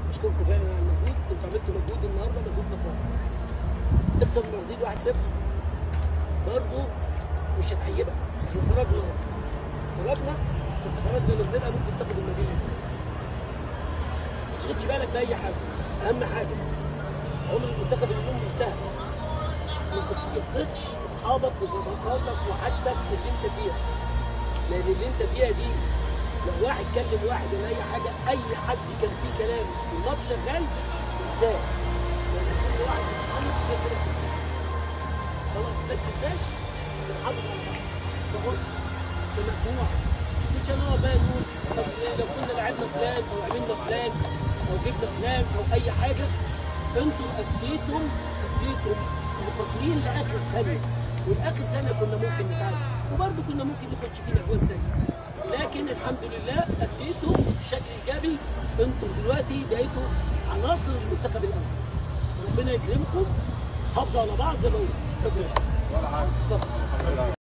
اشكركم فعلا على المجهود انتوا عملتوا مجهود النهارده مجهود جبار تخسر من مرديد 1-0 برضه مش هتعيبك احنا خرجنا خرجنا بس خرجنا من فرقه ممكن تاخد المدينه ما تشغلش بالك باي حاجه اهم حاجه عمر المنتخب اليوم انتهى ما تفقدش اصحابك وصداقاتك وحاجتك اللي انت فيها لان اللي انت فيها دي لو واحد كلم واحد ولا اي حاجه اي حد كان فيه كلام والماتش شغال انساه لان كل واحد بيتعامل في كده بتكسب خلاص ما كسبناش بنحافظ على بعض كبص كمجموعه مش هنقعد بقى نقول اصل لو كنا لعبنا فلان او عملنا فلان او جبنا فلان او اي حاجه انتوا اديتم اديتم مقاتلين لاخر ثانيه والاخر ثانيه كنا ممكن نتعادل وبرضه كنا ممكن نخش فينا جوان تاني لكن الحمد لله اديتم بشكل ايجابي انتوا دلوقتي بقيتوا عناصر المنتخب الاول ربنا يكرمكم حافظوا على بعض زي ما قلت شكرا ولا حاجه اتفضل.